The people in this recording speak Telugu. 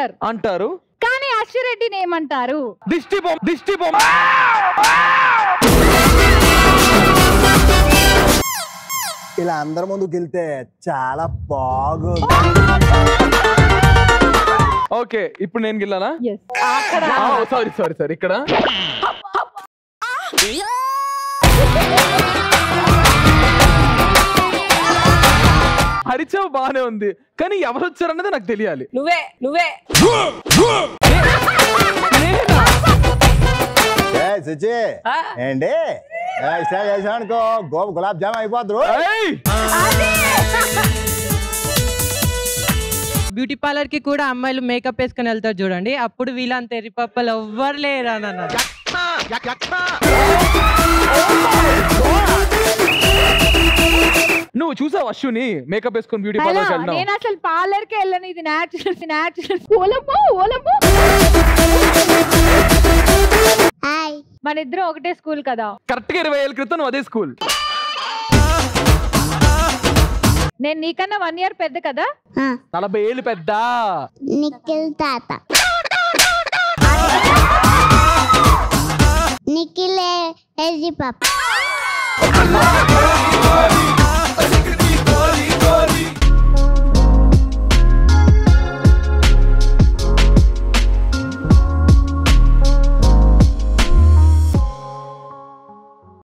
అంటారు అంటారు కానీ అశ్వరెడ్డిని ఏమంటారు దిష్టి బొమ్మ దిష్టి బొమ్మ ఇలా అందరి ముందుకు వెళ్తే చాలా బాగుంది ఓకే ఇప్పుడు నేను గిల్లానా ఎస్ అక్కడ సారీ సారీ సారీ ఇక్కడ హరిచవ్ బానే ఉంది కానీ ఎవరు వచ్చారన్నది నాకు తెలియాలి నువ్వే నువ్వే నేనా? ఏ సుచి ఆ. ఏంటి ఇష్టం చేసాం అనుకో గోప గులాబ్ జామ్ అయిపోద్దు ఏయ్! బ్యూటీ పార్లర్ కి కూడా అమ్మాయిలు మేకప్ వేసుకొని వెళ్తారు చూడండి అప్పుడు వీళ్ళంత ఎరిపప్పలు ఎవ్వరు లేరు అని అన్నారు నువ్వు చూసావు అశ్విని మేకప్ వేసుకొని బ్యూటీ హలో పార్లర్కి వెళ్ళినావు నేను అసలు పార్లర్ కి వెళ్ళను ఇది న్యాచురల్ న్యాచురల్ ఓలమ్మో ఓలమ్మో మన ఇద్దరం ఒకటే స్కూల్ కదా కరెక్ట్ గా ఇరవై ఏళ్ళ క్రితం నువ్వు అదే స్కూల్ నేను నీకన్నా వన్ ఇయర్ పెద్ద కదా నలభై ఏళ్ళు పెద్ద నిఖిల్ తాత నిఖిల్ ఏజీ పాప